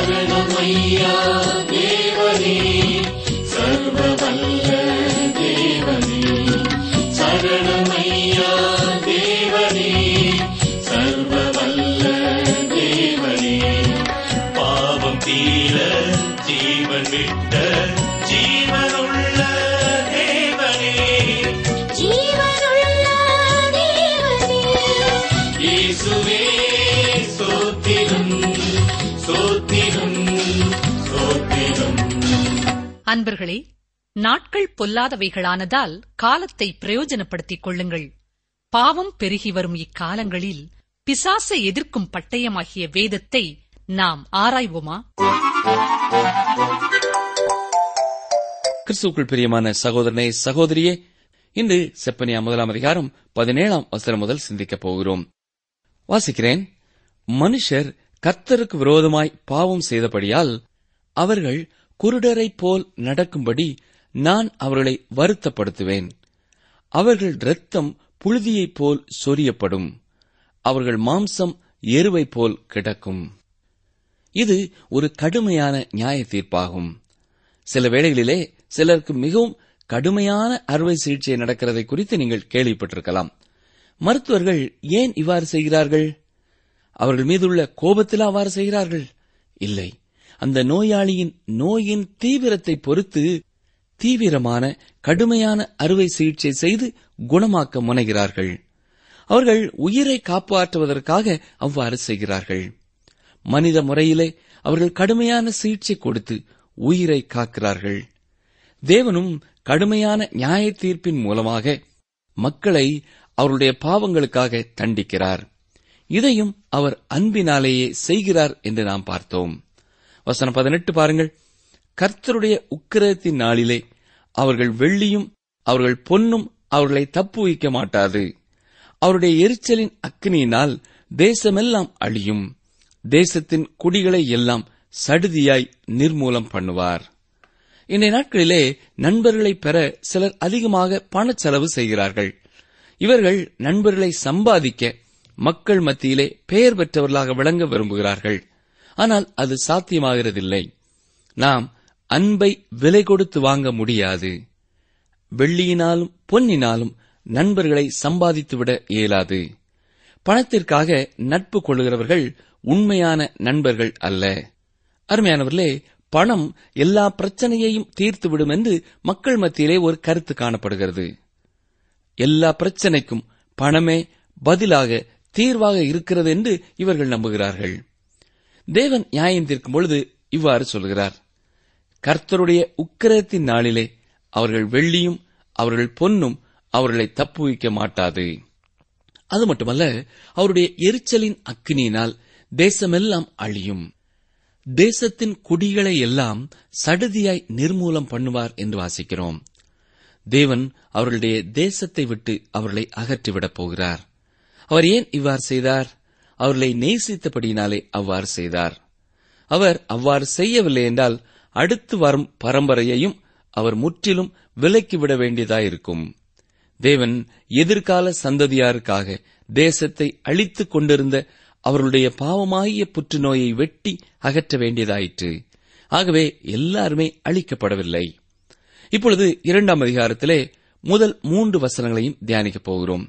சரணமையா தேவனே சர்வவல்ல தேவனே சரணமையா தேவனே சர்வவல்ல தேவனே பாவம் தீர ஜீவன் விட்ட ஜீவனுள்ள தேவனே ஜீவனுள்ள தேவனே இயேசுவே சோத்திரம் சோத்திரம் சோத்திரம் அன்பர்களே நாட்கள் பொல்லாதவைகளானதால் காலத்தை பிரயோஜனப்படுத்திக் கொள்ளுங்கள் பாவம் பெருகி வரும் இக்காலங்களில் பிசாசை எதிர்க்கும் பட்டயமாகிய வேதத்தை நாம் ஆராய்வோமா கிறிஸ்துக்குள் பிரியமான சகோதரனே சகோதரியே இன்று செப்பனியா முதலாம் அதிகாரம் பதினேழாம் வசனம் முதல் சிந்திக்கப் போகிறோம் வாசிக்கிறேன் மனுஷர் கர்த்தருக்கு விரோதமாய் பாவம் செய்தபடியால் அவர்கள் குருடரைப் போல் நடக்கும்படி நான் அவர்களை வருத்தப்படுத்துவேன் அவர்கள் இரத்தம் புழுதியைப் போல் சொரியப்படும் அவர்கள் மாம்சம் எருவைப் போல் கிடக்கும் இது ஒரு கடுமையான நியாய தீர்ப்பாகும் சில வேளைகளிலே சிலருக்கு மிகவும் கடுமையான அறுவை சிகிச்சை நடக்கிறதை குறித்து நீங்கள் கேள்விப்பட்டிருக்கலாம் மருத்துவர்கள் ஏன் இவ்வாறு செய்கிறார்கள் அவர்கள் மீதுள்ள கோபத்தில் அவ்வாறு செய்கிறார்கள் இல்லை அந்த நோயாளியின் நோயின் தீவிரத்தை பொறுத்து தீவிரமான கடுமையான அறுவை சிகிச்சை செய்து குணமாக்க முனைகிறார்கள் அவர்கள் உயிரை காப்பாற்றுவதற்காக அவ்வாறு செய்கிறார்கள் மனித முறையிலே அவர்கள் கடுமையான சிகிச்சை கொடுத்து உயிரை காக்கிறார்கள் தேவனும் கடுமையான நியாய தீர்ப்பின் மூலமாக மக்களை அவருடைய பாவங்களுக்காக தண்டிக்கிறார் இதையும் அவர் அன்பினாலேயே செய்கிறார் என்று நாம் பார்த்தோம் வசனம் பதினெட்டு பாருங்கள் கர்த்தருடைய உக்கிரத்தின் நாளிலே அவர்கள் வெள்ளியும் அவர்கள் பொன்னும் அவர்களை தப்பு வைக்க மாட்டாது அவருடைய எரிச்சலின் அக்னியினால் தேசமெல்லாம் அழியும் தேசத்தின் குடிகளை எல்லாம் சடுதியாய் நிர்மூலம் பண்ணுவார் இன்றைய நாட்களிலே நண்பர்களை பெற சிலர் அதிகமாக பணச் செலவு செய்கிறார்கள் இவர்கள் நண்பர்களை சம்பாதிக்க மக்கள் மத்தியிலே பெயர் பெற்றவர்களாக விளங்க விரும்புகிறார்கள் ஆனால் அது சாத்தியமாகிறதில்லை நாம் அன்பை விலை கொடுத்து வாங்க முடியாது வெள்ளியினாலும் பொன்னினாலும் நண்பர்களை சம்பாதித்துவிட இயலாது பணத்திற்காக நட்பு கொள்ளுகிறவர்கள் உண்மையான நண்பர்கள் அல்ல அருமையானவர்களே பணம் எல்லா பிரச்சனையையும் தீர்த்துவிடும் என்று மக்கள் மத்தியிலே ஒரு கருத்து காணப்படுகிறது எல்லா பிரச்சனைக்கும் பணமே பதிலாக தீர்வாக இருக்கிறது என்று இவர்கள் நம்புகிறார்கள் தேவன் நியாயம் தீர்க்கும் பொழுது இவ்வாறு சொல்கிறார் கர்த்தருடைய உக்கிரத்தின் நாளிலே அவர்கள் வெள்ளியும் அவர்கள் பொன்னும் அவர்களை தப்புவிக்க மாட்டாது அது மட்டுமல்ல அவருடைய எரிச்சலின் அக்கினியினால் தேசமெல்லாம் அழியும் தேசத்தின் குடிகளை எல்லாம் சடுதியாய் நிர்மூலம் பண்ணுவார் என்று வாசிக்கிறோம் தேவன் அவர்களுடைய தேசத்தை விட்டு அவர்களை அகற்றிவிடப் போகிறார் அவர் ஏன் இவ்வாறு செய்தார் அவர்களை நேசித்தபடியினாலே அவ்வாறு செய்தார் அவர் அவ்வாறு செய்யவில்லை என்றால் அடுத்து வரும் பரம்பரையையும் அவர் முற்றிலும் விலக்கிவிட வேண்டியதாயிருக்கும் தேவன் எதிர்கால சந்ததியாருக்காக தேசத்தை அழித்துக் கொண்டிருந்த அவர்களுடைய பாவமாகிய புற்றுநோயை வெட்டி அகற்ற வேண்டியதாயிற்று ஆகவே எல்லாருமே அழிக்கப்படவில்லை இப்பொழுது இரண்டாம் அதிகாரத்திலே முதல் மூன்று வசனங்களையும் தியானிக்கப் போகிறோம்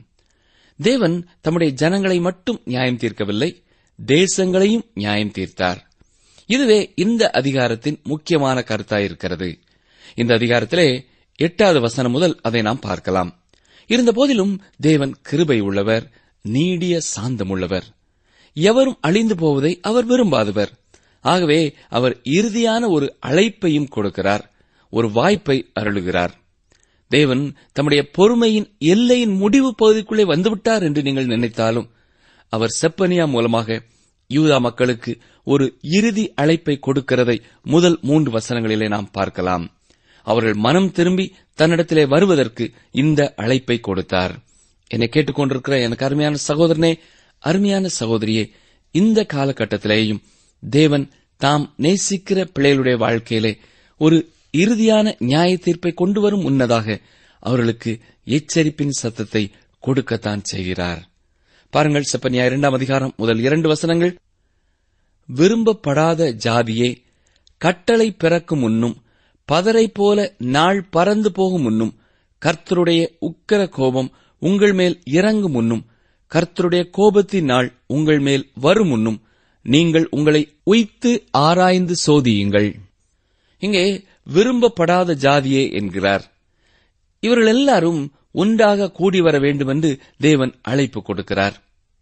தேவன் தம்முடைய ஜனங்களை மட்டும் நியாயம் தீர்க்கவில்லை தேசங்களையும் நியாயம் தீர்த்தார் இதுவே இந்த அதிகாரத்தின் முக்கியமான கருத்தாயிருக்கிறது இந்த அதிகாரத்திலே எட்டாவது வசனம் முதல் அதை நாம் பார்க்கலாம் இருந்தபோதிலும் தேவன் கிருபை உள்ளவர் நீடிய சாந்தமுள்ளவர் எவரும் அழிந்து போவதை அவர் விரும்பாதவர் ஆகவே அவர் இறுதியான ஒரு அழைப்பையும் கொடுக்கிறார் ஒரு வாய்ப்பை அருளுகிறார் தேவன் தம்முடைய பொறுமையின் எல்லையின் முடிவு பகுதிக்குள்ளே வந்துவிட்டார் என்று நீங்கள் நினைத்தாலும் அவர் செப்பனியா மூலமாக யூதா மக்களுக்கு ஒரு இறுதி அழைப்பை கொடுக்கிறதை முதல் மூன்று வசனங்களிலே நாம் பார்க்கலாம் அவர்கள் மனம் திரும்பி தன்னிடத்திலே வருவதற்கு இந்த அழைப்பை கொடுத்தார் என்னை கேட்டுக்கொண்டிருக்கிற எனக்கு அருமையான சகோதரனே அருமையான சகோதரியே இந்த காலகட்டத்திலேயும் தேவன் தாம் நேசிக்கிற பிள்ளைகளுடைய வாழ்க்கையிலே ஒரு இறுதியான நியாய தீர்ப்பை கொண்டு வரும் முன்னதாக அவர்களுக்கு எச்சரிப்பின் சத்தத்தை கொடுக்கத்தான் செய்கிறார் பாருங்கள் செப்பனியா இரண்டாம் அதிகாரம் முதல் இரண்டு வசனங்கள் விரும்பப்படாத ஜாதியே கட்டளை பிறக்கும் முன்னும் பதரை போல நாள் பறந்து போகும் முன்னும் கர்த்தருடைய உக்கிர கோபம் உங்கள் மேல் இறங்கும் முன்னும் கர்த்தருடைய கோபத்தின் நாள் உங்கள் மேல் வரும் முன்னும் நீங்கள் உங்களை உய்த்து ஆராய்ந்து சோதியுங்கள் இங்கே விரும்பப்படாத ஜாதியே என்கிறார் இவர்கள் எல்லாரும் ஒன்றாக கூடி வர வேண்டும் என்று தேவன் அழைப்பு கொடுக்கிறார்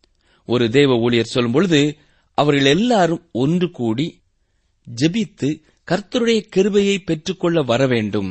ஒரு தேவ ஊழியர் சொல்லும் பொழுது அவர்கள் எல்லாரும் ஒன்று கூடி ஜெபித்து கர்த்தருடைய கிருபையை பெற்றுக்கொள்ள வர வேண்டும்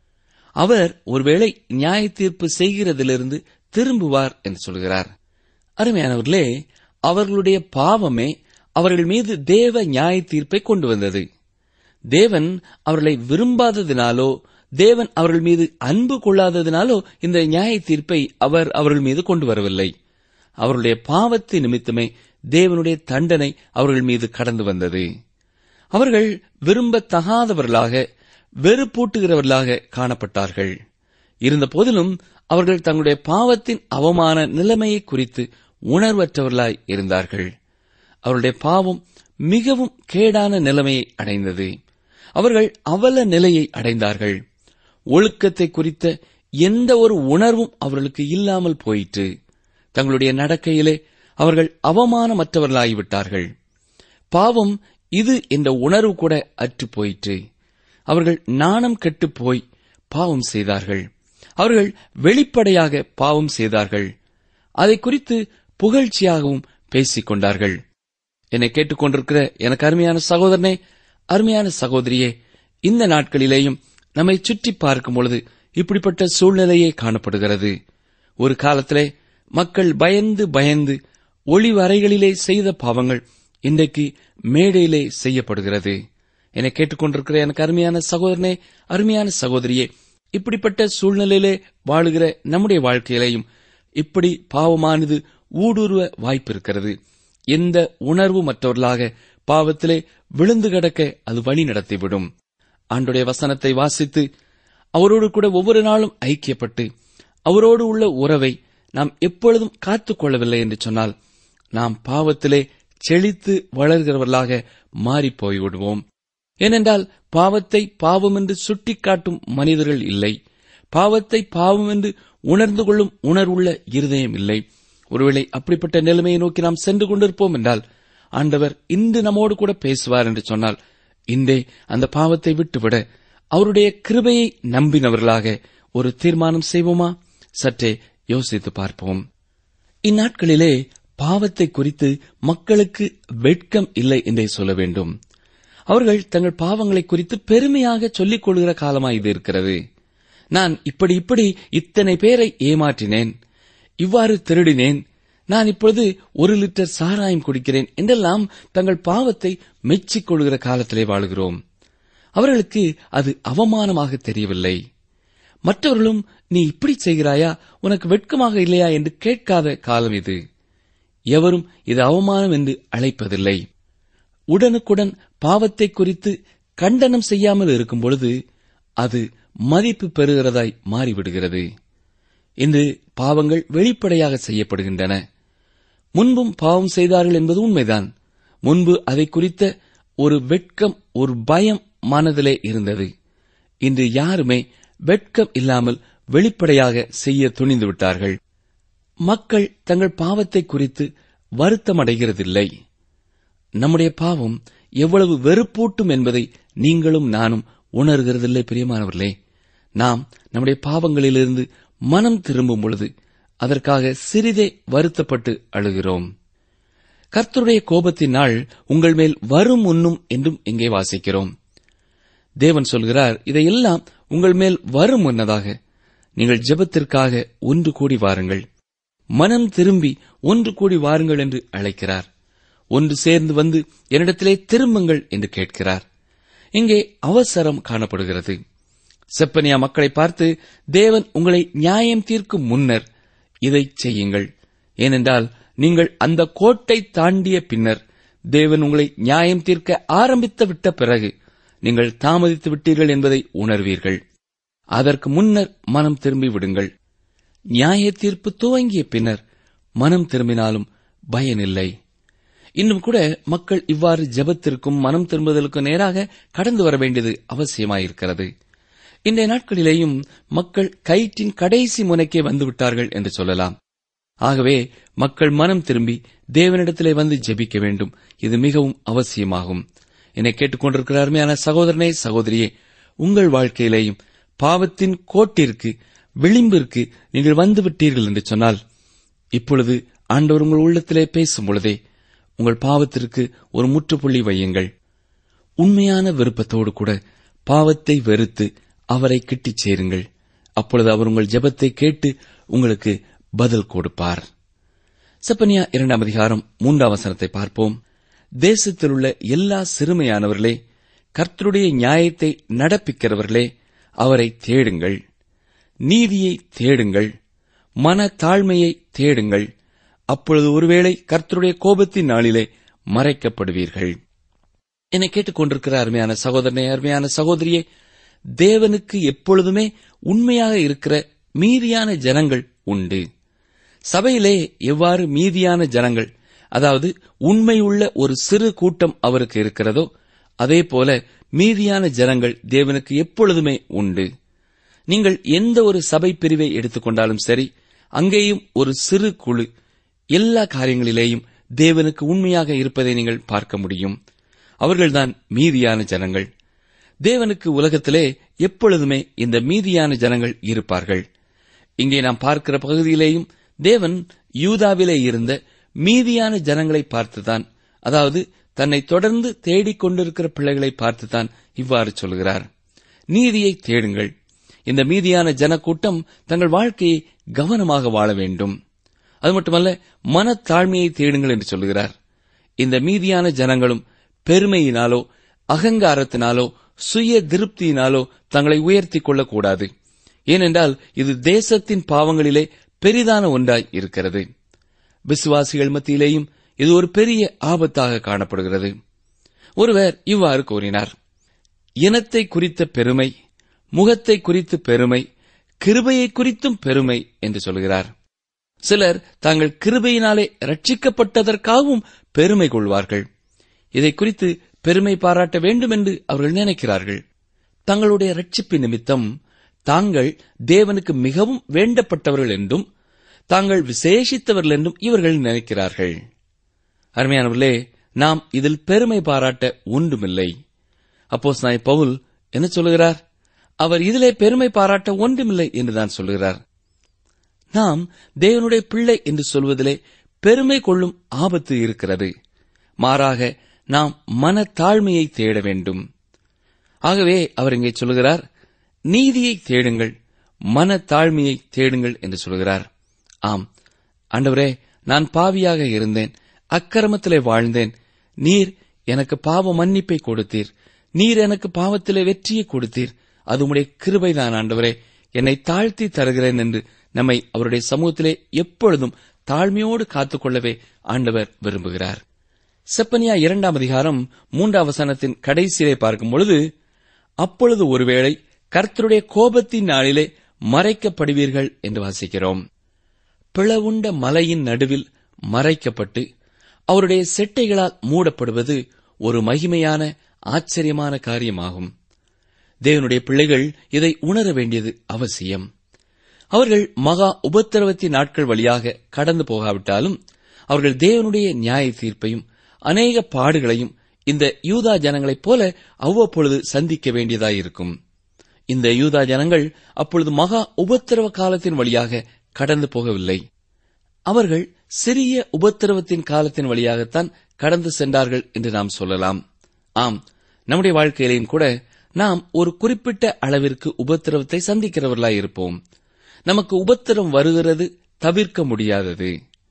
அவர் ஒருவேளை நியாய தீர்ப்பு செய்கிறதிலிருந்து திரும்புவார் என்று சொல்கிறார் அருமையானவர்களே அவர்களுடைய பாவமே அவர்கள் மீது தேவ நியாய தீர்ப்பை கொண்டு வந்தது தேவன் அவர்களை விரும்பாததினாலோ தேவன் அவர்கள் மீது அன்பு கொள்ளாததினாலோ இந்த நியாய தீர்ப்பை அவர் அவர்கள் மீது கொண்டு வரவில்லை அவர்களுடைய பாவத்தின் நிமித்தமே தேவனுடைய தண்டனை அவர்கள் மீது கடந்து வந்தது அவர்கள் விரும்பத்தகாதவர்களாக வெறுப்பூட்டுகிறவர்களாக காணப்பட்டார்கள் இருந்த போதிலும் அவர்கள் தங்களுடைய பாவத்தின் அவமான நிலைமையை குறித்து உணர்வற்றவர்களாய் இருந்தார்கள் அவருடைய பாவம் மிகவும் கேடான நிலைமையை அடைந்தது அவர்கள் அவல நிலையை அடைந்தார்கள் ஒழுக்கத்தை குறித்த எந்த ஒரு உணர்வும் அவர்களுக்கு இல்லாமல் போயிற்று தங்களுடைய நடக்கையிலே அவர்கள் அவமானமற்றவர்களாகிவிட்டார்கள் பாவம் இது என்ற உணர்வு கூட அற்று போயிற்று அவர்கள் நாணம் கெட்டுப் போய் பாவம் செய்தார்கள் அவர்கள் வெளிப்படையாக பாவம் செய்தார்கள் அதை குறித்து புகழ்ச்சியாகவும் பேசிக் கொண்டார்கள் என்னை கேட்டுக்கொண்டிருக்கிற எனக்கு அருமையான சகோதரனே அருமையான சகோதரியே இந்த நாட்களிலேயும் நம்மை சுற்றி பார்க்கும் பொழுது இப்படிப்பட்ட சூழ்நிலையே காணப்படுகிறது ஒரு காலத்திலே மக்கள் பயந்து பயந்து ஒளிவறைகளிலே செய்த பாவங்கள் இன்றைக்கு மேடையிலே செய்யப்படுகிறது என்னை கேட்டுக்கொண்டிருக்கிற எனக்கு அருமையான சகோதரனே அருமையான சகோதரியே இப்படிப்பட்ட சூழ்நிலையிலே வாழுகிற நம்முடைய வாழ்க்கையிலேயும் இப்படி பாவமானது ஊடுருவ வாய்ப்பு இருக்கிறது எந்த உணர்வு மற்றவர்களாக பாவத்திலே விழுந்து கிடக்க அது வழி நடத்திவிடும் ஆண்டுடைய வசனத்தை வாசித்து அவரோடு கூட ஒவ்வொரு நாளும் ஐக்கியப்பட்டு அவரோடு உள்ள உறவை நாம் எப்பொழுதும் காத்துக் கொள்ளவில்லை என்று சொன்னால் நாம் பாவத்திலே செழித்து வளர்கிறவர்களாக மாறிப் போய்விடுவோம் ஏனென்றால் பாவத்தை பாவம் என்று சுட்டிக்காட்டும் மனிதர்கள் இல்லை பாவத்தை பாவம் என்று உணர்ந்து கொள்ளும் உணர்வுள்ள இருதயம் இல்லை ஒருவேளை அப்படிப்பட்ட நிலைமையை நோக்கி நாம் சென்று கொண்டிருப்போம் என்றால் ஆண்டவர் இன்று நம்மோடு கூட பேசுவார் என்று சொன்னால் இன்றே அந்த பாவத்தை விட்டுவிட அவருடைய கிருபையை நம்பினவர்களாக ஒரு தீர்மானம் செய்வோமா சற்றே யோசித்து பார்ப்போம் இந்நாட்களிலே பாவத்தை குறித்து மக்களுக்கு வெட்கம் இல்லை என்றே சொல்ல வேண்டும் அவர்கள் தங்கள் பாவங்களை குறித்து பெருமையாக சொல்லிக் கொள்கிற காலமாய் இது இருக்கிறது நான் இப்படி இப்படி இத்தனை பேரை ஏமாற்றினேன் இவ்வாறு திருடினேன் நான் இப்பொழுது ஒரு லிட்டர் சாராயம் குடிக்கிறேன் என்றெல்லாம் தங்கள் பாவத்தை மெச்சிக் கொள்கிற காலத்திலே வாழுகிறோம் அவர்களுக்கு அது அவமானமாக தெரியவில்லை மற்றவர்களும் நீ இப்படி செய்கிறாயா உனக்கு வெட்கமாக இல்லையா என்று கேட்காத காலம் இது எவரும் இது அவமானம் என்று அழைப்பதில்லை உடனுக்குடன் பாவத்தை குறித்து கண்டனம் செய்யாமல் இருக்கும் பொழுது அது மதிப்பு பெறுகிறதாய் மாறிவிடுகிறது இன்று பாவங்கள் வெளிப்படையாக செய்யப்படுகின்றன முன்பும் பாவம் செய்தார்கள் என்பது உண்மைதான் முன்பு அதை குறித்த ஒரு வெட்கம் ஒரு பயம் மனதிலே இருந்தது இன்று யாருமே வெட்கம் இல்லாமல் வெளிப்படையாக செய்ய துணிந்து விட்டார்கள் மக்கள் தங்கள் பாவத்தை குறித்து வருத்தமடைகிறதில்லை நம்முடைய பாவம் எவ்வளவு வெறுப்பூட்டும் என்பதை நீங்களும் நானும் உணர்கிறதில்லை பிரியமானவர்களே நாம் நம்முடைய பாவங்களிலிருந்து மனம் திரும்பும் பொழுது அதற்காக சிறிதே வருத்தப்பட்டு அழுகிறோம் கர்த்தருடைய கோபத்தின் நாள் உங்கள் மேல் வரும் உண்ணும் என்றும் இங்கே வாசிக்கிறோம் தேவன் சொல்கிறார் இதையெல்லாம் உங்கள் மேல் வரும் முன்னதாக நீங்கள் ஜெபத்திற்காக ஒன்று கூடி வாருங்கள் மனம் திரும்பி ஒன்று கூடி வாருங்கள் என்று அழைக்கிறார் ஒன்று சேர்ந்து வந்து என்னிடத்திலே திரும்புங்கள் என்று கேட்கிறார் இங்கே அவசரம் காணப்படுகிறது செப்பனியா மக்களை பார்த்து தேவன் உங்களை நியாயம் தீர்க்கும் முன்னர் இதை செய்யுங்கள் ஏனென்றால் நீங்கள் அந்த கோட்டை தாண்டிய பின்னர் தேவன் உங்களை நியாயம் தீர்க்க ஆரம்பித்து விட்ட பிறகு நீங்கள் தாமதித்து விட்டீர்கள் என்பதை உணர்வீர்கள் அதற்கு முன்னர் மனம் திரும்பி விடுங்கள் நியாய தீர்ப்பு துவங்கிய பின்னர் மனம் திரும்பினாலும் பயனில்லை இன்னும் கூட மக்கள் இவ்வாறு ஜெபத்திற்கும் மனம் திரும்புதலுக்கும் நேராக கடந்து வர வேண்டியது அவசியமாயிருக்கிறது இன்றைய நாட்களிலேயும் மக்கள் கயிற்றின் கடைசி முனைக்கே வந்துவிட்டார்கள் என்று சொல்லலாம் ஆகவே மக்கள் மனம் திரும்பி தேவனிடத்திலே வந்து ஜெபிக்க வேண்டும் இது மிகவும் அவசியமாகும் என்னை கேட்டுக்கொண்டிருக்கிற அருமையான சகோதரனே சகோதரியே உங்கள் வாழ்க்கையிலேயும் பாவத்தின் கோட்டிற்கு விளிம்பிற்கு நீங்கள் வந்து விட்டீர்கள் என்று சொன்னால் இப்பொழுது ஆண்டவர் உங்கள் உள்ளத்திலே பேசும் பொழுதே உங்கள் பாவத்திற்கு ஒரு முற்றுப்புள்ளி வையுங்கள் உண்மையான விருப்பத்தோடு கூட பாவத்தை வெறுத்து அவரை கிட்டிச் சேருங்கள் அப்பொழுது அவர் உங்கள் ஜெபத்தை கேட்டு உங்களுக்கு பதில் கொடுப்பார் செப்பனியா இரண்டாம் அதிகாரம் மூன்றாம் வசனத்தை பார்ப்போம் தேசத்தில் உள்ள எல்லா சிறுமையானவர்களே கர்த்தருடைய நியாயத்தை நடப்பிக்கிறவர்களே அவரை தேடுங்கள் நீதியை தேடுங்கள் மன தாழ்மையை தேடுங்கள் அப்பொழுது ஒருவேளை கர்த்தருடைய கோபத்தின் நாளிலே மறைக்கப்படுவீர்கள் என்னை கேட்டுக்கொண்டிருக்கிற அருமையான சகோதரனே அருமையான சகோதரியே தேவனுக்கு எப்பொழுதுமே உண்மையாக இருக்கிற மீதியான ஜனங்கள் உண்டு சபையிலே எவ்வாறு மீதியான ஜனங்கள் அதாவது உண்மையுள்ள ஒரு சிறு கூட்டம் அவருக்கு இருக்கிறதோ அதே போல மீதியான ஜனங்கள் தேவனுக்கு எப்பொழுதுமே உண்டு நீங்கள் எந்த ஒரு சபை பிரிவை எடுத்துக்கொண்டாலும் சரி அங்கேயும் ஒரு சிறு குழு எல்லா காரியங்களிலேயும் தேவனுக்கு உண்மையாக இருப்பதை நீங்கள் பார்க்க முடியும் அவர்கள்தான் மீதியான ஜனங்கள் தேவனுக்கு உலகத்திலே எப்பொழுதுமே இந்த மீதியான ஜனங்கள் இருப்பார்கள் இங்கே நாம் பார்க்கிற பகுதியிலேயும் தேவன் யூதாவிலே இருந்த மீதியான ஜனங்களை பார்த்துதான் அதாவது தன்னை தொடர்ந்து தேடிக் கொண்டிருக்கிற பிள்ளைகளை பார்த்துதான் இவ்வாறு சொல்கிறார் நீதியை தேடுங்கள் இந்த மீதியான ஜனக்கூட்டம் தங்கள் வாழ்க்கையை கவனமாக வாழ வேண்டும் அது மட்டுமல்ல மனத்தாழ்மையை தேடுங்கள் என்று சொல்கிறார் இந்த மீதியான ஜனங்களும் பெருமையினாலோ அகங்காரத்தினாலோ சுய திருப்தியினாலோ தங்களை உயர்த்திக் கொள்ளக்கூடாது ஏனென்றால் இது தேசத்தின் பாவங்களிலே பெரிதான ஒன்றாய் இருக்கிறது விசுவாசிகள் மத்தியிலேயும் இது ஒரு பெரிய ஆபத்தாக காணப்படுகிறது ஒருவர் இவ்வாறு கூறினார் இனத்தை குறித்த பெருமை முகத்தை குறித்து பெருமை கிருபையை குறித்தும் பெருமை என்று சொல்கிறார் சிலர் தாங்கள் கிருபையினாலே ரட்சிக்கப்பட்டதற்காகவும் பெருமை கொள்வார்கள் இதை குறித்து பெருமை பாராட்ட வேண்டும் என்று அவர்கள் நினைக்கிறார்கள் தங்களுடைய ரட்சிப்பு நிமித்தம் தாங்கள் தேவனுக்கு மிகவும் வேண்டப்பட்டவர்கள் என்றும் தாங்கள் விசேஷித்தவர்கள் என்றும் இவர்கள் நினைக்கிறார்கள் அருமையானவர்களே நாம் இதில் பெருமை பாராட்ட ஒன்றுமில்லை அப்போஸ் நாய் பவுல் என்ன சொல்லுகிறார் அவர் இதிலே பெருமை பாராட்ட ஒன்றுமில்லை என்றுதான் சொல்லுகிறார் நாம் தேவனுடைய பிள்ளை என்று சொல்வதிலே பெருமை கொள்ளும் ஆபத்து இருக்கிறது மாறாக நாம் மன தாழ்மையை தேட வேண்டும் ஆகவே அவர் இங்கே சொல்லுகிறார் நீதியை தேடுங்கள் மன தாழ்மையை தேடுங்கள் என்று சொல்கிறார் ஆம் ஆண்டவரே நான் பாவியாக இருந்தேன் அக்கிரமத்திலே வாழ்ந்தேன் நீர் எனக்கு பாவ மன்னிப்பை கொடுத்தீர் நீர் எனக்கு பாவத்திலே வெற்றியை கொடுத்தீர் அது உம்முடைய கிருபைதான் ஆண்டவரே என்னை தாழ்த்தி தருகிறேன் என்று நம்மை அவருடைய சமூகத்திலே எப்பொழுதும் தாழ்மையோடு காத்துக்கொள்ளவே ஆண்டவர் விரும்புகிறார் செப்பனியா இரண்டாம் அதிகாரம் மூன்றாம் வசனத்தின் கடைசியிலே பார்க்கும் பொழுது அப்பொழுது ஒருவேளை கர்த்தருடைய கோபத்தின் நாளிலே மறைக்கப்படுவீர்கள் என்று வாசிக்கிறோம் பிளவுண்ட மலையின் நடுவில் மறைக்கப்பட்டு அவருடைய செட்டைகளால் மூடப்படுவது ஒரு மகிமையான ஆச்சரியமான காரியமாகும் தேவனுடைய பிள்ளைகள் இதை உணர வேண்டியது அவசியம் அவர்கள் மகா உபத்திரவத்தின் நாட்கள் வழியாக கடந்து போகாவிட்டாலும் அவர்கள் தேவனுடைய நியாய தீர்ப்பையும் அநேக பாடுகளையும் இந்த யூதா ஜனங்களைப் போல அவ்வப்பொழுது சந்திக்க வேண்டியதாயிருக்கும் இந்த யூதா ஜனங்கள் அப்பொழுது மகா உபத்திரவ காலத்தின் வழியாக கடந்து போகவில்லை அவர்கள் சிறிய உபத்திரவத்தின் காலத்தின் வழியாகத்தான் கடந்து சென்றார்கள் என்று நாம் சொல்லலாம் ஆம் நம்முடைய வாழ்க்கையிலேயும் கூட நாம் ஒரு குறிப்பிட்ட அளவிற்கு உபத்திரவத்தை சந்திக்கிறவர்களாய் இருப்போம் நமக்கு உபத்திரம் வருகிறது தவிர்க்க முடியாதது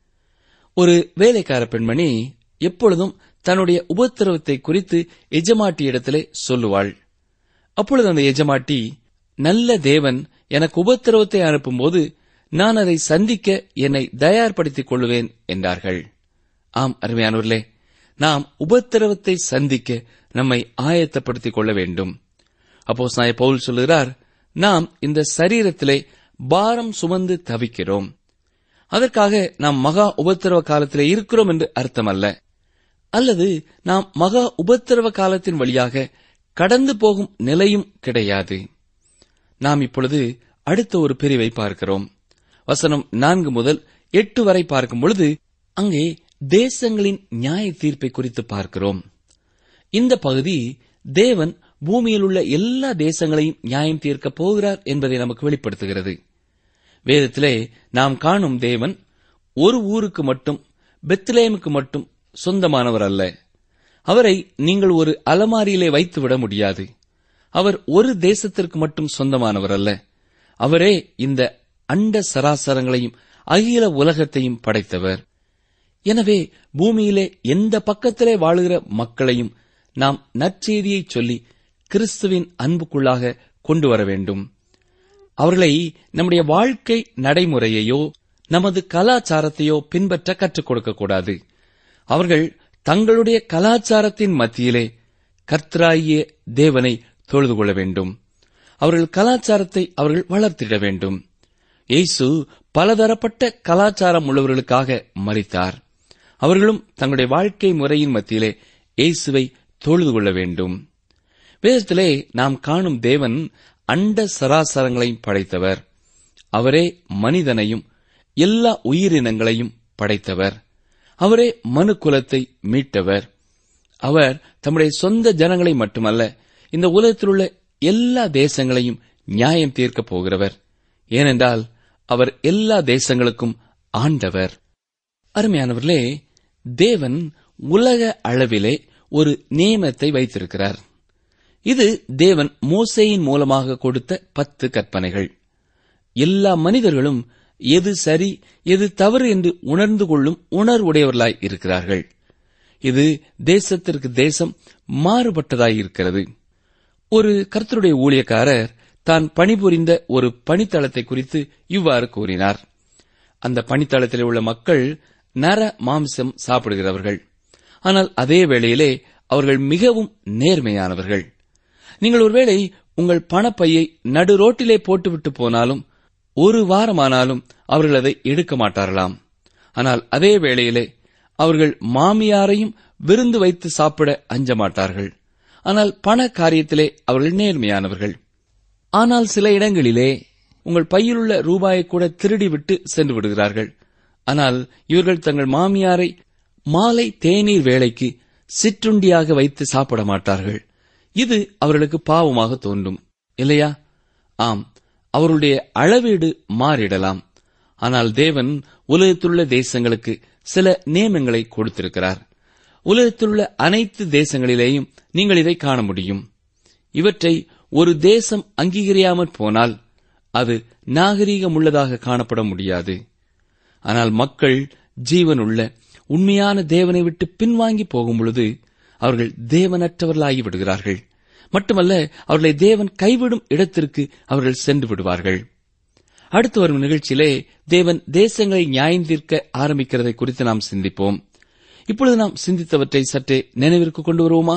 ஒரு வேலைக்கார பெண்மணி எப்பொழுதும் தன்னுடைய உபத்திரவத்தை குறித்து எஜமாட்டியிடத்திலே சொல்லுவாள் அப்பொழுது அந்த எஜமாட்டி நல்ல தேவன் எனக்கு உபத்திரவத்தை அனுப்பும்போது நான் அதை சந்திக்க என்னை தயார்படுத்திக் கொள்வேன் என்றார்கள் ஆம் அருமையானவர்களே நாம் உபத்திரவத்தை சந்திக்க நம்மை ஆயத்தப்படுத்திக் கொள்ள வேண்டும் அப்போ நாய பவுல் சொல்லுகிறார் நாம் இந்த சரீரத்திலே பாரம் சுமந்து தவிக்கிறோம் அதற்காக நாம் மகா உபத்திரவ காலத்திலே இருக்கிறோம் என்று அர்த்தமல்ல அல்லது நாம் மகா உபத்திரவ காலத்தின் வழியாக கடந்து போகும் நிலையும் கிடையாது நாம் இப்பொழுது அடுத்த ஒரு பிரிவை பார்க்கிறோம் வசனம் நான்கு முதல் எட்டு வரை பார்க்கும் பொழுது அங்கே தேசங்களின் நியாய தீர்ப்பை குறித்து பார்க்கிறோம் இந்த பகுதி தேவன் பூமியில் உள்ள எல்லா தேசங்களையும் நியாயம் தீர்க்கப் போகிறார் என்பதை நமக்கு வெளிப்படுத்துகிறது வேதத்திலே நாம் காணும் தேவன் ஒரு ஊருக்கு மட்டும் பெத்லேமுக்கு மட்டும் சொந்தமானவர் அல்ல அவரை நீங்கள் ஒரு அலமாரியிலே வைத்துவிட முடியாது அவர் ஒரு தேசத்திற்கு மட்டும் சொந்தமானவர் அல்ல அவரே இந்த அண்ட சராசரங்களையும் அகில உலகத்தையும் படைத்தவர் எனவே பூமியிலே எந்த பக்கத்திலே வாழுகிற மக்களையும் நாம் நற்செய்தியை சொல்லி கிறிஸ்துவின் அன்புக்குள்ளாக கொண்டு வர வேண்டும் அவர்களை நம்முடைய வாழ்க்கை நடைமுறையையோ நமது கலாச்சாரத்தையோ பின்பற்ற கற்றுக் கொடுக்கக்கூடாது அவர்கள் தங்களுடைய கலாச்சாரத்தின் மத்தியிலே கர்த்தராகிய தேவனை தொழுது கொள்ள வேண்டும் அவர்கள் கலாச்சாரத்தை அவர்கள் வளர்த்திட வேண்டும் இயேசு பலதரப்பட்ட கலாச்சாரம் உள்ளவர்களுக்காக மறித்தார் அவர்களும் தங்களுடைய வாழ்க்கை முறையின் மத்தியிலே இயேசுவை தொழுது கொள்ள வேண்டும் வேதத்திலே நாம் காணும் தேவன் அண்ட சராசரங்களையும் படைத்தவர் அவரே மனிதனையும் எல்லா உயிரினங்களையும் படைத்தவர் அவரே மனு குலத்தை மீட்டவர் அவர் தம்முடைய சொந்த ஜனங்களை மட்டுமல்ல இந்த உலகத்தில் உள்ள எல்லா தேசங்களையும் நியாயம் தீர்க்கப் போகிறவர் ஏனென்றால் அவர் எல்லா தேசங்களுக்கும் ஆண்டவர் அருமையானவர்களே தேவன் உலக அளவிலே ஒரு நியமத்தை வைத்திருக்கிறார் இது தேவன் மோசேயின் மூலமாக கொடுத்த பத்து கற்பனைகள் எல்லா மனிதர்களும் எது சரி எது தவறு என்று உணர்ந்து கொள்ளும் உணர்வுடையவர்களாய் இருக்கிறார்கள் இது தேசத்திற்கு தேசம் மாறுபட்டதாய் இருக்கிறது ஒரு கர்த்தருடைய ஊழியக்காரர் தான் பணிபுரிந்த ஒரு பணித்தளத்தை குறித்து இவ்வாறு கூறினார் அந்த பணித்தளத்தில் உள்ள மக்கள் நர மாம்சம் சாப்பிடுகிறவர்கள் ஆனால் அதே வேளையிலே அவர்கள் மிகவும் நேர்மையானவர்கள் நீங்கள் ஒருவேளை உங்கள் பணப்பையை நடு ரோட்டிலே போட்டுவிட்டு போனாலும் ஒரு வாரமானாலும் அவர்கள் அதை எடுக்க மாட்டார்களாம் ஆனால் அதே வேளையிலே அவர்கள் மாமியாரையும் விருந்து வைத்து சாப்பிட அஞ்ச மாட்டார்கள் ஆனால் பண காரியத்திலே அவர்கள் நேர்மையானவர்கள் ஆனால் சில இடங்களிலே உங்கள் பையிலுள்ள ரூபாயை கூட திருடிவிட்டு சென்று விடுகிறார்கள் ஆனால் இவர்கள் தங்கள் மாமியாரை மாலை தேநீர் வேளைக்கு சிற்றுண்டியாக வைத்து சாப்பிட மாட்டார்கள் இது அவர்களுக்கு பாவமாக தோன்றும் இல்லையா ஆம் அவருடைய அளவீடு மாறிடலாம் ஆனால் தேவன் உலகத்திலுள்ள தேசங்களுக்கு சில நியமங்களை கொடுத்திருக்கிறார் உலகத்திலுள்ள அனைத்து தேசங்களிலேயும் நீங்கள் இதை காண முடியும் இவற்றை ஒரு தேசம் அங்கீகரியாமற் போனால் அது நாகரீகமுள்ளதாக காணப்பட முடியாது ஆனால் மக்கள் ஜீவனுள்ள உண்மையான தேவனை விட்டு பின்வாங்கி போகும் பொழுது அவர்கள் தேவனற்றவர்களாகி விடுகிறார்கள் மட்டுமல்ல அவர்களை தேவன் கைவிடும் இடத்திற்கு அவர்கள் சென்று விடுவார்கள் அடுத்து வரும் நிகழ்ச்சியிலே தேவன் தேசங்களை நியாயம் தீர்க்க ஆரம்பிக்கிறதை குறித்து நாம் சிந்திப்போம் இப்பொழுது நாம் சிந்தித்தவற்றை சற்றே நினைவிற்கு கொண்டு வருவோமா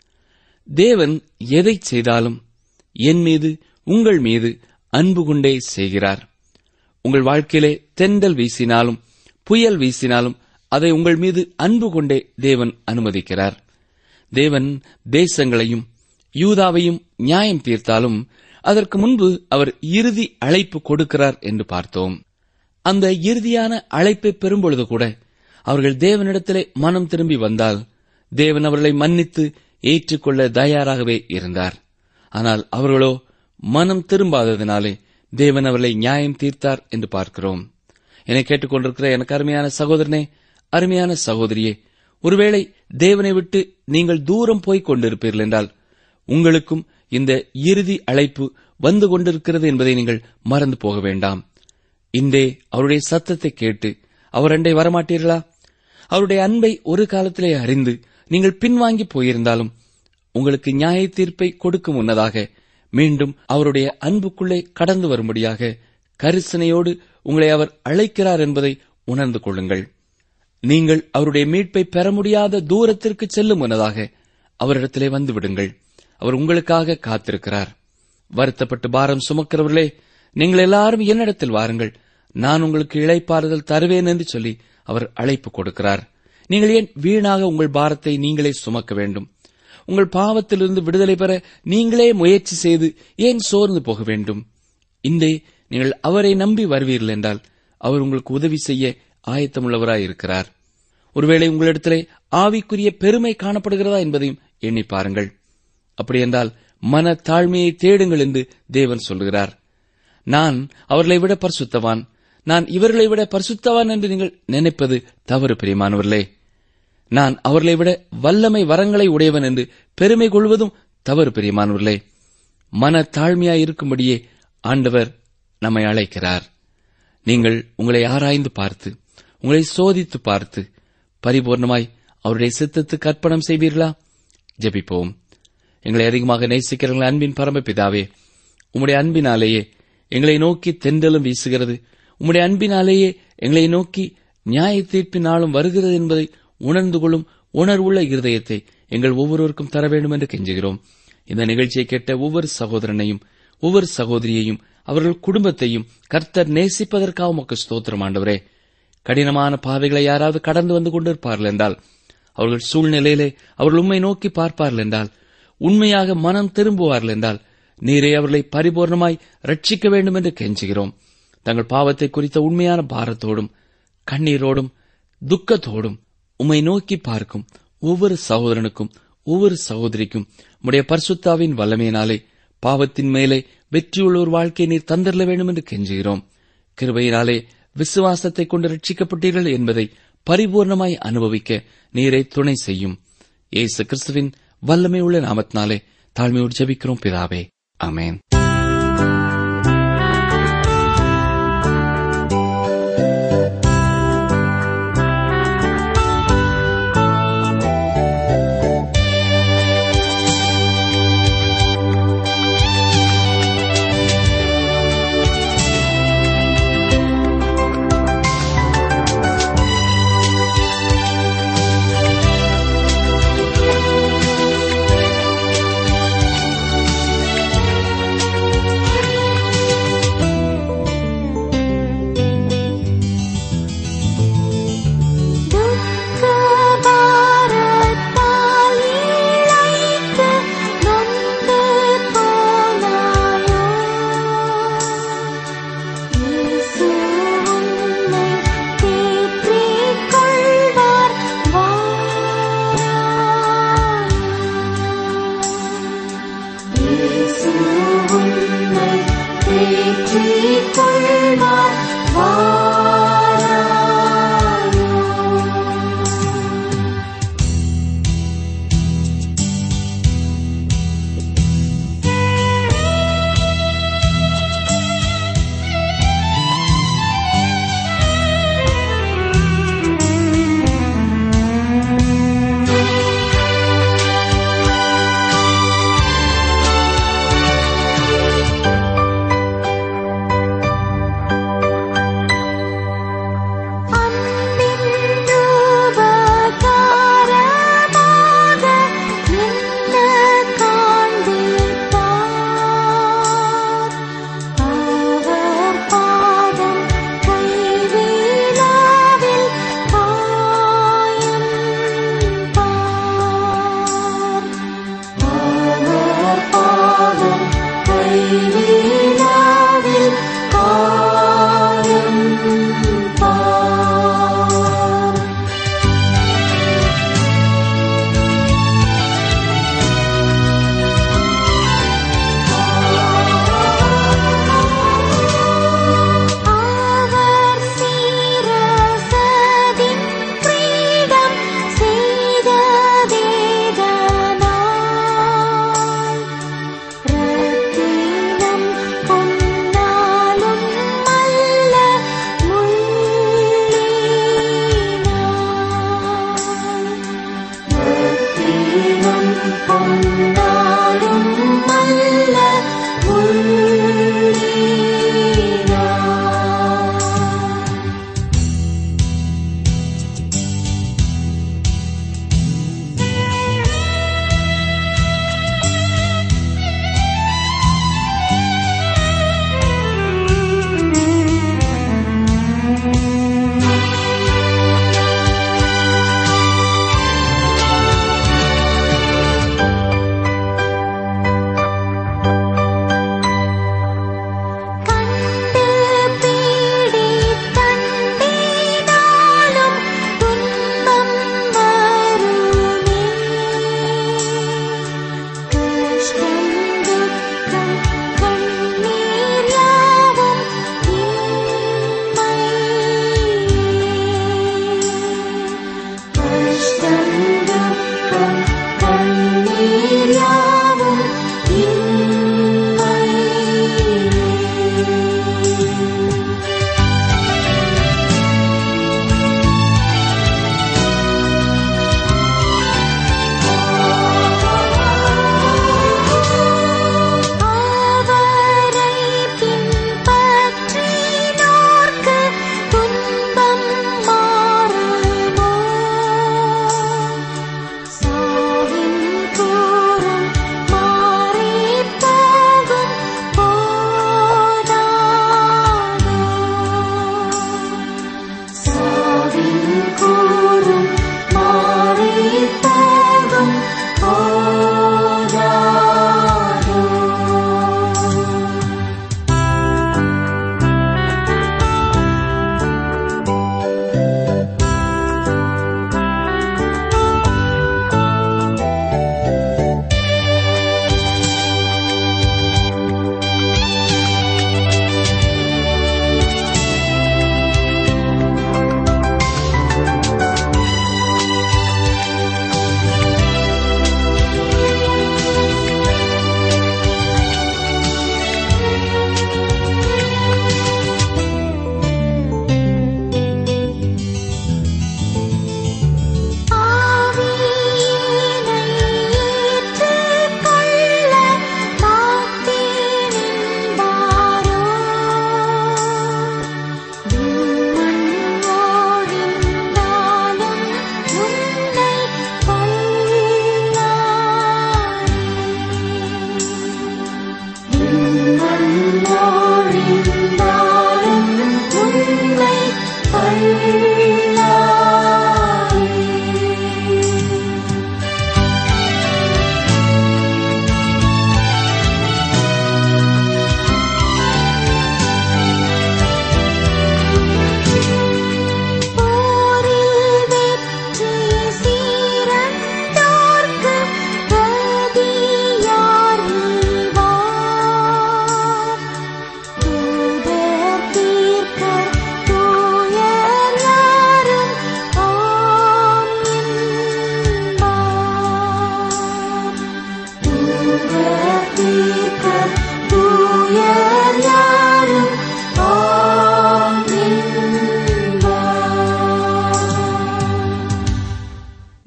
தேவன் எதை செய்தாலும் என் மீது உங்கள் மீது அன்பு கொண்டே செய்கிறார் உங்கள் வாழ்க்கையிலே தென்றல் வீசினாலும் புயல் வீசினாலும் அதை உங்கள் மீது அன்பு கொண்டே தேவன் அனுமதிக்கிறார் தேவன் தேசங்களையும் யூதாவையும் நியாயம் தீர்த்தாலும் அதற்கு முன்பு அவர் இறுதி அழைப்பு கொடுக்கிறார் என்று பார்த்தோம் அந்த இறுதியான அழைப்பை பெறும்பொழுது கூட அவர்கள் தேவனிடத்திலே மனம் திரும்பி வந்தால் தேவன் அவர்களை மன்னித்து ஏற்றுக்கொள்ள தயாராகவே இருந்தார் ஆனால் அவர்களோ மனம் திரும்பாததினாலே தேவன் அவர்களை நியாயம் தீர்த்தார் என்று பார்க்கிறோம் என்னை கேட்டுக்கொண்டிருக்கிற எனக்கு அருமையான சகோதரனே அருமையான சகோதரியே ஒருவேளை தேவனை விட்டு நீங்கள் தூரம் போய்க் கொண்டிருப்பீர்கள் என்றால் உங்களுக்கும் இந்த இறுதி அழைப்பு வந்து கொண்டிருக்கிறது என்பதை நீங்கள் மறந்து போக வேண்டாம் இன்றே அவருடைய சத்தத்தை கேட்டு அவர் அண்டை வரமாட்டீர்களா அவருடைய அன்பை ஒரு காலத்திலே அறிந்து நீங்கள் பின்வாங்கி போயிருந்தாலும் உங்களுக்கு நியாய தீர்ப்பை கொடுக்கும் முன்னதாக மீண்டும் அவருடைய அன்புக்குள்ளே கடந்து வரும்படியாக கரிசனையோடு உங்களை அவர் அழைக்கிறார் என்பதை உணர்ந்து கொள்ளுங்கள் நீங்கள் அவருடைய மீட்பை பெற முடியாத தூரத்திற்கு செல்லும் முன்னதாக அவரிடத்திலே வந்து விடுங்கள் அவர் உங்களுக்காக காத்திருக்கிறார் வருத்தப்பட்டு பாரம் சுமக்கிறவர்களே நீங்கள் எல்லாரும் என்னிடத்தில் வாருங்கள் நான் உங்களுக்கு இளைப்பாறுதல் தருவேன் என்று சொல்லி அவர் அழைப்பு கொடுக்கிறார் நீங்கள் ஏன் வீணாக உங்கள் பாரத்தை நீங்களே சுமக்க வேண்டும் உங்கள் பாவத்திலிருந்து விடுதலை பெற நீங்களே முயற்சி செய்து ஏன் சோர்ந்து போக வேண்டும் இன்றே நீங்கள் அவரை நம்பி வருவீர்கள் என்றால் அவர் உங்களுக்கு உதவி செய்ய ஆயத்தமுள்ளவராயிருக்கிறார் ஒருவேளை உங்களிடத்திலே ஆவிக்குரிய பெருமை காணப்படுகிறதா என்பதையும் எண்ணி பாருங்கள் அப்படியென்றால் மன தாழ்மையை தேடுங்கள் என்று தேவன் சொல்கிறார் நான் அவர்களை விட பரிசுத்தவான் நான் இவர்களை விட பரிசுத்தவான் என்று நீங்கள் நினைப்பது தவறு பிரியமானவர்களே நான் அவர்களை விட வல்லமை வரங்களை உடையவன் என்று பெருமை கொள்வதும் தவறு பிரியமானவர்களே மன தாழ்மையாய் இருக்கும்படியே ஆண்டவர் நம்மை அழைக்கிறார் நீங்கள் உங்களை ஆராய்ந்து பார்த்து உங்களை சோதித்து பார்த்து பரிபூர்ணமாய் அவருடைய சித்தத்துக்கு அர்ப்பணம் செய்வீர்களா ஜெபிப்போம் எங்களை அதிகமாக நேசிக்கிறவர்கள் அன்பின் பரமபிதாவே உம்முடைய அன்பினாலேயே எங்களை நோக்கி தென்றலும் வீசுகிறது உம்முடைய அன்பினாலேயே எங்களை நோக்கி நியாய தீர்ப்பின் நாளும் வருகிறது என்பதை உணர்ந்து கொள்ளும் உணர்வுள்ள இருதயத்தை எங்கள் ஒவ்வொருவருக்கும் தர வேண்டும் என்று கெஞ்சுகிறோம் இந்த நிகழ்ச்சியை கேட்ட ஒவ்வொரு சகோதரனையும் ஒவ்வொரு சகோதரியையும் அவர்கள் குடும்பத்தையும் கர்த்தர் நேசிப்பதற்காக உமக்கு ஸ்தோத்திரம் ஆண்டவரே கடினமான பாதைகளை யாராவது கடந்து வந்து கொண்டிருப்பார்கள் என்றால் அவர்கள் சூழ்நிலையிலே அவர்கள் உண்மை நோக்கி பார்ப்பார்கள் என்றால் உண்மையாக மனம் திரும்புவார்கள் என்றால் நீரே அவர்களை பரிபூர்ணமாய் ரட்சிக்க வேண்டும் என்று கெஞ்சுகிறோம் தங்கள் பாவத்தை குறித்த உண்மையான பாரத்தோடும் கண்ணீரோடும் துக்கத்தோடும் உம்மை நோக்கி பார்க்கும் ஒவ்வொரு சகோதரனுக்கும் ஒவ்வொரு சகோதரிக்கும் உம்முடைய பரிசுத்தாவின் வல்லமையினாலே பாவத்தின் மேலே வெற்றியுள்ள ஒரு வாழ்க்கையை நீர் தந்திரல வேண்டும் என்று கெஞ்சுகிறோம் கிருபையினாலே விசுவாசத்தை கொண்டு ரட்சிக்கப்பட்டீர்கள் என்பதை பரிபூர்ணமாய் அனுபவிக்க நீரை துணை செய்யும் இயேசு கிறிஸ்துவின் வல்லமை உள்ள நாமத்தினாலே தாழ்மையோடு ஜெபிக்கிறோம் பிதாவே ஆமென் துக்கபாரத்தால் இழைத்து நொந்து போனாயோ இயேசு உன்னை தேற்றிக் கொள்வார் வாராயோ இயேசு உன்னை தேற்றிக் கொள்வார் வாராயோ அன்பின்றுபகாரமாக என்ன காண்பித்தார் அவர் பாதம் கைவிழாவில் காயம் பார் அவர் பாதம் கைவிழாவில் காயம் பார் அவர் சீரசதின் கிரீடம் செய்ததேதனாய் ரத்தினம்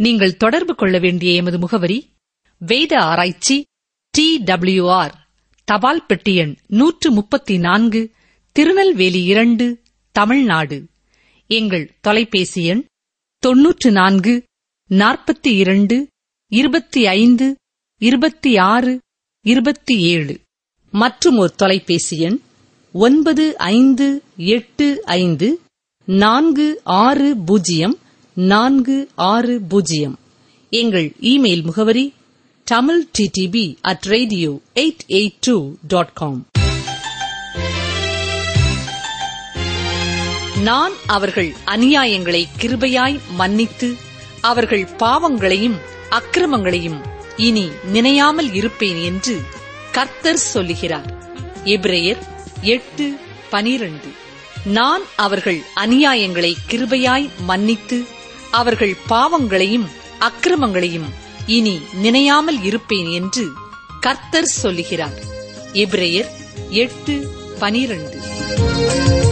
நீங்கள் தொடர்பு கொள்ள வேண்டிய எமது முகவரி வேத ஆராய்ச்சி டி டபிள்யூஆர் தபால் பெட்டி எண் நூற்று முப்பத்தி நான்கு திருநெல்வேலி இரண்டு தமிழ்நாடு எங்கள் தொலைபேசி எண் தொன்னூற்று நான்கு நாற்பத்தி இரண்டு இருபத்தி ஐந்து இருபத்தி ஆறு இருபத்தி ஏழு மற்றும் ஒரு தொலைபேசி எண் ஒன்பது ஐந்து எட்டு ஐந்து நான்கு ஆறு பூஜ்ஜியம் நான்கு ஆறு பூஜ்ஜியம் எங்கள் இமெயில் முகவரி Tamil DTP at radio eight eight two dot com நான் அவர்கள் அநியாயங்களை கிருபையாய் மன்னித்து அவர்கள் பாவங்களையும் அக்கிரமங்களையும் இனி நினையாமல் இருப்பேன் என்று கர்த்தர் சொல்லுகிறார் எபிரேயர் எட்டு பனிரண்டு நான் அவர்கள் அநியாயங்களை கிருபையாய் மன்னித்து அவர்கள் பாவங்களையும் அக்கிரமங்களையும் இனி நினையாமல் இருப்பேன் என்று கர்த்தர் சொல்லுகிறார் எபிரேயர் எட்டு பனிரண்டு